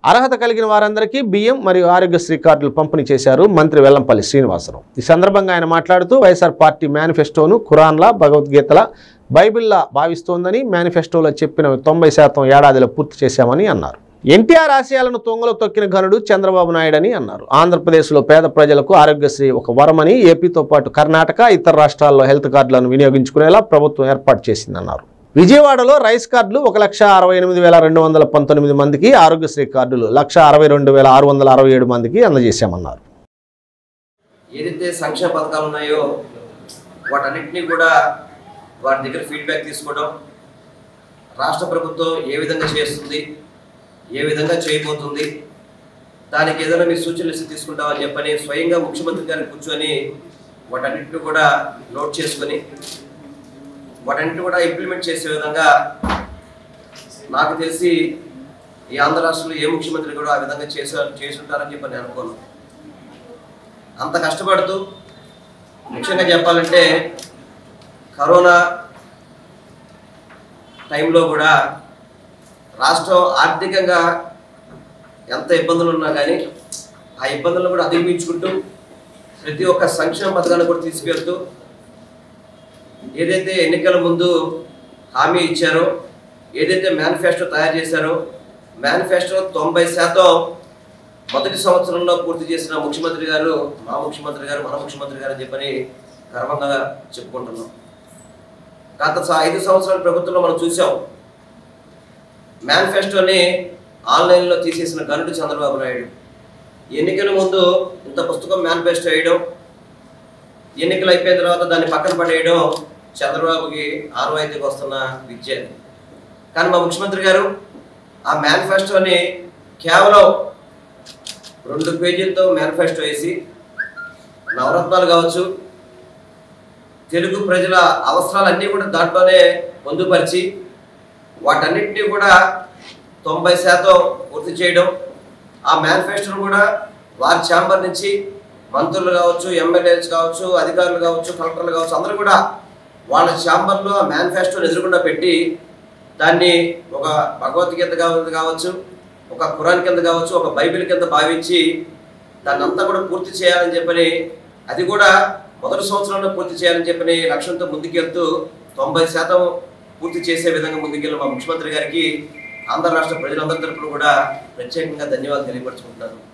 అర్హత కలిగిన వారందరికీ బియ్యం మరియు ఆరోగ్యశ్రీ కార్డులు పంపిణీ చేశారు మంత్రి వెల్లంపల్లి శ్రీనివాసరావు ఈ సందర్భంగా ఆయన మాట్లాడుతూ వైఎస్ఆర్ పార్టీ మేనిఫెస్టోను ఖురాన్లా భగవద్గీతల బైబిల్లా భావిస్తోందని మేనిఫెస్టోలో చెప్పిన తొంభై శాతం ఏడాదిలో పూర్తి చేశామని అన్నారు ఎన్టీఆర్ ఆశయాలను తొంగలో తొక్కిన ఘనుడు చంద్రబాబు నాయుడని అన్నారు ఆంధ్రప్రదేశ్లో పేద ప్రజలకు ఆరోగ్యశ్రీ ఒక వరమని ఏపీతో పాటు కర్ణాటక ఇతర రాష్ట్రాల్లో హెల్త్ కార్డులను వినియోగించుకునేలా ప్రభుత్వం ఏర్పాటు చేసిందన్నారు విజయవాడలో రైస్ కార్డులు ఒక లక్ష అరవై ఎనిమిది వేల రెండు వందల పంతొమ్మిది మందికి ఆరోగ్యశ్రీ కార్డులు లక్ష అరవై రెండు వేల ఆరు వందల అరవై ఏడు మందికి అందజేశామన్నారు ఏదైతే సంక్షేమ పథకాలు ఉన్నాయో వాటన్నిటినీ కూడా వారి దగ్గర ఫీడ్బ్యాక్ తీసుకోవడం రాష్ట్ర ప్రభుత్వం ఏ విధంగా చేస్తుంది ఏ విధంగా చేయబోతుంది దానికి ఏదైనా మీ సూచనలు ఇస్తే తీసుకుంటామని చెప్పని స్వయంగా ముఖ్యమంత్రి గారిని కూర్చొని వాటన్నిటిని కూడా నోట్ చేసుకొని వాటన్నిటిని కూడా ఇంప్లిమెంట్ చేసే విధంగా నాకు తెలిసి ఈ ఆంధ్ర రాష్ట్రంలో ఏ ముఖ్యమంత్రి కూడా ఆ విధంగా చేసే చేసి ఉంటారని చెప్పి నేను అనుకోను అంత కష్టపడుతూ ముఖ్యంగా చెప్పాలంటే కరోనా టైంలో కూడా రాష్ట్రం ఆర్థికంగా ఎంత ఇబ్బందులు ఉన్నా కానీ ఆ ఇబ్బందులను కూడా అధిగమించుకుంటూ ప్రతి ఒక్క సంక్షేమ పథకాన్ని కూడా తీసుకెళ్తూ ఏదైతే ఎన్నికల ముందు హామీ ఇచ్చారో ఏదైతే మేనిఫెస్టో తయారు చేశారో మేనిఫెస్టో తొంభై శాతం మొదటి సంవత్సరంలో పూర్తి చేసిన ముఖ్యమంత్రి గారు మా ముఖ్యమంత్రి గారు మన ముఖ్యమంత్రి గారు అని చెప్పని గర్వంగా చెప్పుకుంటున్నాం గత స- ఐదు సంవత్సరాల ప్రభుత్వంలో మనం చూసాం మేనిఫెస్టోని ఆన్లైన్లో తీసేసిన గనుడు చంద్రబాబు నాయుడు ఎన్నికల ముందు ఇంత పుస్తకం మేనిఫెస్టో వేయడం ఎన్నికలు అయిపోయిన తర్వాత దాన్ని పక్కన పడేయడం చంద్రబాబుకి ఆనవాయితీకి వస్తున్న విద్య కానీ మా ముఖ్యమంత్రి గారు ఆ మేనిఫెస్టోని కేవలం రెండు పేజీలతో మేనిఫెస్టో వేసి నవరత్నాలు కావచ్చు తెలుగు ప్రజల అవసరాలన్నీ కూడా దాంట్లోనే పొందుపరిచి వాటన్నిటినీ కూడా తొంభై శాతం పూర్తి చేయడం ఆ మేనిఫెస్టోను కూడా వారి ఛాంబర్ నుంచి మంత్రులు కావచ్చు ఎమ్మెల్యేస్ కావచ్చు అధికారులు కావచ్చు కలెక్టర్లు కావచ్చు అందరూ కూడా వాళ్ళ ఛాంబర్లో ఆ మేనిఫెస్టోని ఎదురుకుండా పెట్టి దాన్ని ఒక భగవద్గీత కావచ్చు కావచ్చు ఒక ఖురాన్ కింద కావచ్చు ఒక బైబిల్ కింద భావించి దాన్ని అంతా కూడా పూర్తి చేయాలని చెప్పని అది కూడా మొదటి సంవత్సరంలో పూర్తి చేయాలని చెప్పని లక్ష్యంతో ముందుకెళ్తూ తొంభై శాతం పూర్తి చేసే విధంగా ముందుకెళ్ళిన మా ముఖ్యమంత్రి గారికి ఆంధ్ర రాష్ట్ర ప్రజలందరి తరపున కూడా ప్రత్యేకంగా ధన్యవాదాలు తెలియపరచుకుంటున్నాను